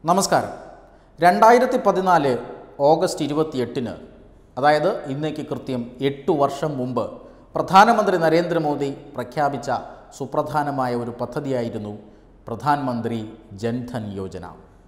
നമസ്കാരം രണ്ടായിരത്തി പതിനാല് ഓഗസ്റ്റ് ഇരുപത്തിയെട്ടിന് അതായത് ഇന്നേക്ക് കൃത്യം എട്ടു വർഷം മുമ്പ് പ്രധാനമന്ത്രി നരേന്ദ്രമോദി പ്രഖ്യാപിച്ച സുപ്രധാനമായ ഒരു പദ്ധതിയായിരുന്നു പ്രധാനമന്ത്രി ജൻധൻ യോജന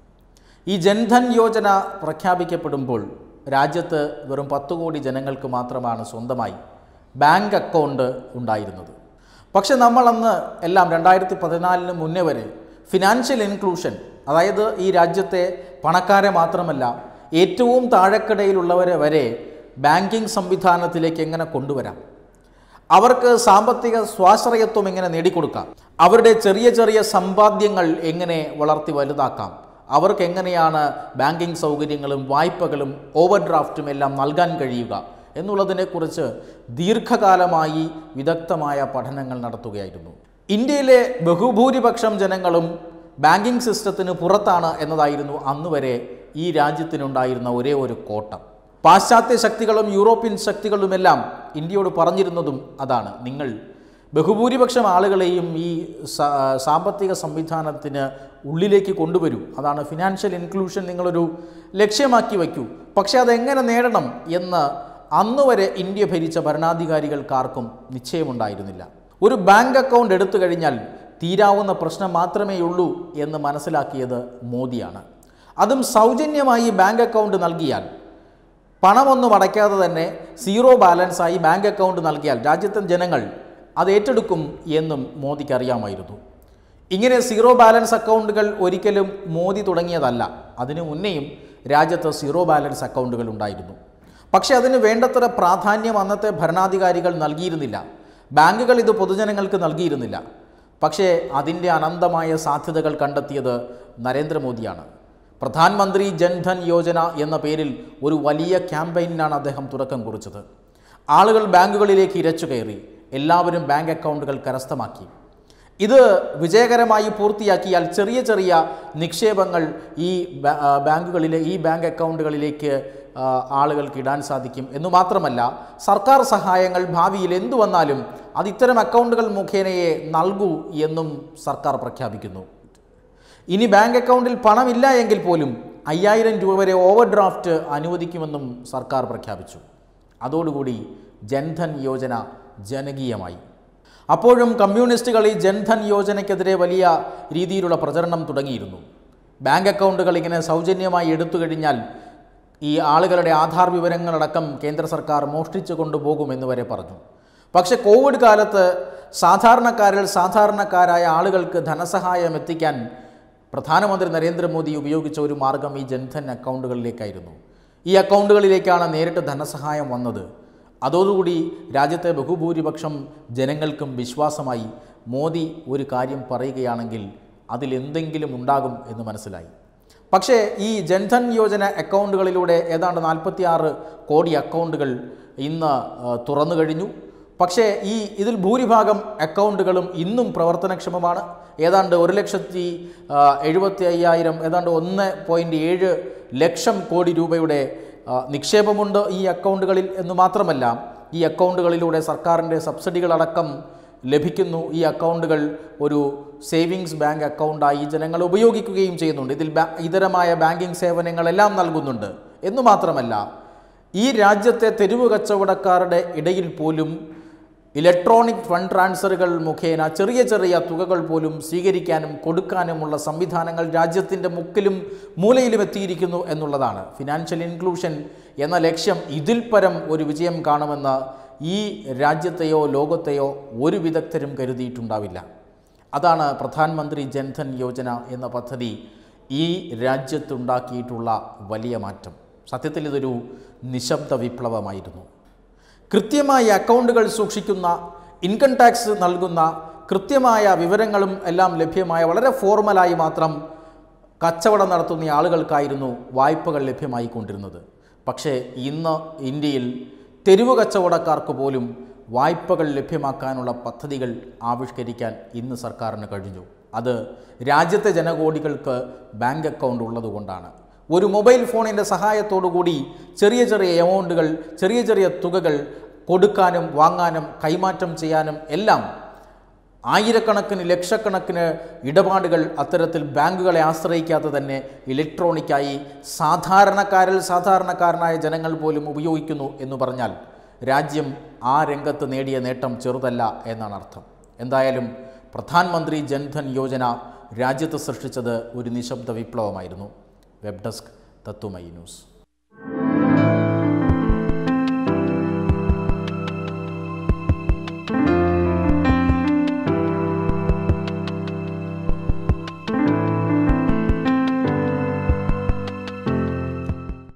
ഈ ജൻധൻ യോജന പ്രഖ്യാപിക്കപ്പെടുമ്പോൾ രാജ്യത്ത് വെറും പത്ത് കോടി ജനങ്ങൾക്ക് മാത്രമാണ് സ്വന്തമായി ബാങ്ക് അക്കൗണ്ട് ഉണ്ടായിരുന്നത് പക്ഷെ നമ്മളന്ന് എല്ലാം രണ്ടായിരത്തി പതിനാലിന് മുന്നേ വരെ ഫിനാൻഷ്യൽ ഇൻക്ലൂഷൻ അതായത് ഈ രാജ്യത്തെ പണക്കാരെ മാത്രമല്ല ഏറ്റവും താഴെക്കിടയിലുള്ളവരെ വരെ ബാങ്കിങ് സംവിധാനത്തിലേക്ക് എങ്ങനെ കൊണ്ടുവരാം അവർക്ക് സാമ്പത്തിക സ്വാശ്രയത്വം എങ്ങനെ നേടിക്കൊടുക്കാം അവരുടെ ചെറിയ ചെറിയ സമ്പാദ്യങ്ങൾ എങ്ങനെ വളർത്തി വലുതാക്കാം അവർക്ക് എങ്ങനെയാണ് ബാങ്കിങ് സൗകര്യങ്ങളും വായ്പകളും ഓവർ ഡ്രാഫ്റ്റും എല്ലാം നൽകാൻ കഴിയുക എന്നുള്ളതിനെക്കുറിച്ച് ദീർഘകാലമായി വിദഗ്ധമായ പഠനങ്ങൾ നടത്തുകയായിരുന്നു ഇന്ത്യയിലെ ബഹുഭൂരിപക്ഷം ജനങ്ങളും ബാങ്കിങ് സിസ്റ്റത്തിന് പുറത്താണ് എന്നതായിരുന്നു അന്ന് വരെ ഈ രാജ്യത്തിനുണ്ടായിരുന്ന ഒരേ ഒരു കോട്ടം പാശ്ചാത്യ ശക്തികളും യൂറോപ്യൻ ശക്തികളുമെല്ലാം ഇന്ത്യയോട് പറഞ്ഞിരുന്നതും അതാണ് നിങ്ങൾ ബഹുഭൂരിപക്ഷം ആളുകളെയും ഈ സാ- സാമ്പത്തിക സംവിധാനത്തിന് ഉള്ളിലേക്ക് കൊണ്ടുവരൂ അതാണ് ഫിനാൻഷ്യൽ ഇൻക്ലൂഷൻ നിങ്ങളൊരു ലക്ഷ്യമാക്കി വയ്ക്കൂ പക്ഷേ അതെങ്ങനെ നേടണം എന്ന് അന്ന് വരെ ഇന്ത്യ ഭരിച്ച ഭരണാധികാരികൾക്കാർക്കും നിശ്ചയമുണ്ടായിരുന്നില്ല ഒരു ബാങ്ക് അക്കൗണ്ട് എടുത്തു കഴിഞ്ഞാൽ തീരാവുന്ന പ്രശ്നം മാത്രമേ ഉള്ളൂ എന്ന് മനസ്സിലാക്കിയത് മോദിയാണ് അതും സൗജന്യമായി ബാങ്ക് അക്കൗണ്ട് നൽകിയാൽ പണമൊന്നും അടയ്ക്കാതെ തന്നെ സീറോ ബാലൻസായി ബാങ്ക് അക്കൗണ്ട് നൽകിയാൽ രാജ്യത്തെ ജനങ്ങൾ അത് ഏറ്റെടുക്കും എന്നും മോദിക്ക് അറിയാമായിരുന്നു ഇങ്ങനെ സീറോ ബാലൻസ് അക്കൗണ്ടുകൾ ഒരിക്കലും മോദി തുടങ്ങിയതല്ല അതിനു മുന്നേയും രാജ്യത്ത് സീറോ ബാലൻസ് അക്കൗണ്ടുകൾ ഉണ്ടായിരുന്നു പക്ഷേ അതിന് വേണ്ടത്ര പ്രാധാന്യം അന്നത്തെ ഭരണാധികാരികൾ നൽകിയിരുന്നില്ല ബാങ്കുകൾ ഇത് പൊതുജനങ്ങൾക്ക് നൽകിയിരുന്നില്ല പക്ഷേ അതിൻ്റെ അനന്തമായ സാധ്യതകൾ കണ്ടെത്തിയത് നരേന്ദ്രമോദിയാണ് പ്രധാനമന്ത്രി ജൻധൻ യോജന എന്ന പേരിൽ ഒരു വലിയ ക്യാമ്പയിനാണ് അദ്ദേഹം തുടക്കം കുറിച്ചത് ആളുകൾ ബാങ്കുകളിലേക്ക് ഇരച്ചു കയറി എല്ലാവരും ബാങ്ക് അക്കൗണ്ടുകൾ കരസ്ഥമാക്കി ഇത് വിജയകരമായി പൂർത്തിയാക്കിയാൽ ചെറിയ ചെറിയ നിക്ഷേപങ്ങൾ ഈ ബാ- ആ, ബാങ്കുകളിലെ ഈ ബാങ്ക് അക്കൗണ്ടുകളിലേക്ക് ആ, ആളുകൾക്ക് ഇടാൻ സാധിക്കും എന്നു മാത്രമല്ല സർക്കാർ സഹായങ്ങൾ ഭാവിയിൽ എന്തു വന്നാലും അത് ഇത്തരം അക്കൗണ്ടുകൾ മുഖേനയെ നൽകൂ എന്നും സർക്കാർ പ്രഖ്യാപിക്കുന്നു ഇനി ബാങ്ക് അക്കൗണ്ടിൽ പണമില്ല എങ്കിൽ പോലും അയ്യായിരം രൂപ വരെ ഓവർ ഡ്രാഫ്റ്റ് അനുവദിക്കുമെന്നും സർക്കാർ പ്രഖ്യാപിച്ചു അതോടുകൂടി ജൻധൻ യോജന ജനകീയമായി അപ്പോഴും കമ്മ്യൂണിസ്റ്റുകൾ ഈ ജൻധൻ യോജനയ്ക്കെതിരെ വലിയ രീതിയിലുള്ള പ്രചരണം തുടങ്ങിയിരുന്നു ബാങ്ക് അക്കൗണ്ടുകൾ ഇങ്ങനെ സൗജന്യമായി എടുത്തു കഴിഞ്ഞാൽ ഈ ആളുകളുടെ ആധാർ വിവരങ്ങളടക്കം കേന്ദ്ര സർക്കാർ മോഷ്ടിച്ചു കൊണ്ടുപോകുമെന്ന് വരെ പറഞ്ഞു പക്ഷേ കോവിഡ് കാലത്ത് സാധാരണക്കാരിൽ സാധാരണക്കാരായ ആളുകൾക്ക് ധനസഹായം എത്തിക്കാൻ പ്രധാനമന്ത്രി നരേന്ദ്രമോദി ഉപയോഗിച്ച ഒരു മാർഗം ഈ ജൻധൻ അക്കൗണ്ടുകളിലേക്കായിരുന്നു ഈ അക്കൗണ്ടുകളിലേക്കാണ് നേരിട്ട് ധനസഹായം വന്നത് അതോടുകൂടി രാജ്യത്തെ ബഹുഭൂരിപക്ഷം ജനങ്ങൾക്കും വിശ്വാസമായി മോദി ഒരു കാര്യം പറയുകയാണെങ്കിൽ അതിലെന്തെങ്കിലും ഉണ്ടാകും എന്ന് മനസ്സിലായി പക്ഷേ ഈ ജൻധൻ യോജന അക്കൗണ്ടുകളിലൂടെ ഏതാണ്ട് നാൽപ്പത്തിയാറ് കോടി അക്കൗണ്ടുകൾ ഇന്ന് ആ, തുറന്നു കഴിഞ്ഞു പക്ഷേ ഈ ഇതിൽ ഭൂരിഭാഗം അക്കൗണ്ടുകളും ഇന്നും പ്രവർത്തനക്ഷമമാണ് ഏതാണ്ട് ഒരു ലക്ഷത്തി ആ, എഴുപത്തി അയ്യായിരം ഏതാണ്ട് ഒന്ന് പോയിൻറ്റ് ഏഴ് ലക്ഷം കോടി രൂപയുടെ ആ, നിക്ഷേപമുണ്ട് ഈ അക്കൗണ്ടുകളിൽ എന്ന് മാത്രമല്ല ഈ അക്കൗണ്ടുകളിലൂടെ സർക്കാരിൻ്റെ സബ്സിഡികളടക്കം ലഭിക്കുന്നു ഈ അക്കൗണ്ടുകൾ ഒരു സേവിങ്സ് ബാങ്ക് അക്കൗണ്ടായി ജനങ്ങൾ ഉപയോഗിക്കുകയും ചെയ്യുന്നുണ്ട് ഇതിൽ ബാ- ഇതരമായ ബാങ്കിങ് സേവനങ്ങളെല്ലാം നൽകുന്നുണ്ട് എന്നു മാത്രമല്ല ഈ രാജ്യത്തെ തെരുവ് കച്ചവടക്കാരുടെ ഇടയിൽ പോലും ഇലക്ട്രോണിക് ഫണ്ട് ട്രാൻസ്ഫറുകൾ മുഖേന ചെറിയ ചെറിയ തുകകൾ പോലും സ്വീകരിക്കാനും കൊടുക്കാനുമുള്ള സംവിധാനങ്ങൾ രാജ്യത്തിൻ്റെ മുക്കിലും മൂലയിലും എത്തിയിരിക്കുന്നു എന്നുള്ളതാണ് ഫിനാൻഷ്യൽ ഇൻക്ലൂഷൻ എന്ന ലക്ഷ്യം ഇതിൽ പരം ഒരു വിജയം കാണുമെന്ന് ഈ രാജ്യത്തെയോ ലോകത്തെയോ ഒരു വിദഗ്ധരും കരുതിയിട്ടുണ്ടാവില്ല അതാണ് പ്രധാനമന്ത്രി ജൻധൻ യോജന എന്ന പദ്ധതി ഈ രാജ്യത്തുണ്ടാക്കിയിട്ടുള്ള വലിയ മാറ്റം സത്യത്തിൽ ഇതൊരു നിശബ്ദ വിപ്ലവമായിരുന്നു കൃത്യമായി അക്കൗണ്ടുകൾ സൂക്ഷിക്കുന്ന ഇൻകം ടാക്സ് നൽകുന്ന കൃത്യമായ വിവരങ്ങളും എല്ലാം ലഭ്യമായ വളരെ ഫോർമലായി മാത്രം കച്ചവടം നടത്തുന്ന ആളുകൾക്കായിരുന്നു വായ്പകൾ ലഭ്യമായിക്കൊണ്ടിരുന്നത് പക്ഷേ ഇന്ന് ഇന്ത്യയിൽ തെരുവ് കച്ചവടക്കാർക്ക് പോലും വായ്പകൾ ലഭ്യമാക്കാനുള്ള പദ്ധതികൾ ആവിഷ്കരിക്കാൻ ഇന്ന് സർക്കാരിന് കഴിഞ്ഞു അത് രാജ്യത്തെ ജനകോടികൾക്ക് ബാങ്ക് അക്കൗണ്ട് ഉള്ളതുകൊണ്ടാണ് ഒരു മൊബൈൽ ഫോണിൻ്റെ സഹായത്തോടു കൂടി ചെറിയ ചെറിയ എമൗണ്ടുകൾ ചെറിയ ചെറിയ തുകകൾ കൊടുക്കാനും വാങ്ങാനും കൈമാറ്റം ചെയ്യാനും എല്ലാം ആയിരക്കണക്കിന് ലക്ഷക്കണക്കിന് ഇടപാടുകൾ അത്തരത്തിൽ ബാങ്കുകളെ ആശ്രയിക്കാതെ തന്നെ ഇലക്ട്രോണിക്കായി സാധാരണക്കാരിൽ സാധാരണക്കാരനായ ജനങ്ങൾ പോലും ഉപയോഗിക്കുന്നു എന്ന് പറഞ്ഞാൽ രാജ്യം ആ രംഗത്ത് നേടിയ നേട്ടം ചെറുതല്ല എന്നാണ് അർത്ഥം എന്തായാലും പ്രധാനമന്ത്രി ജൻധൻ യോജന രാജ്യത്ത് സൃഷ്ടിച്ചത് ഒരു നിശബ്ദ വിപ്ലവമായിരുന്നു വെബ് ഡെസ്ക് തത്വമൈ ന്യൂസ്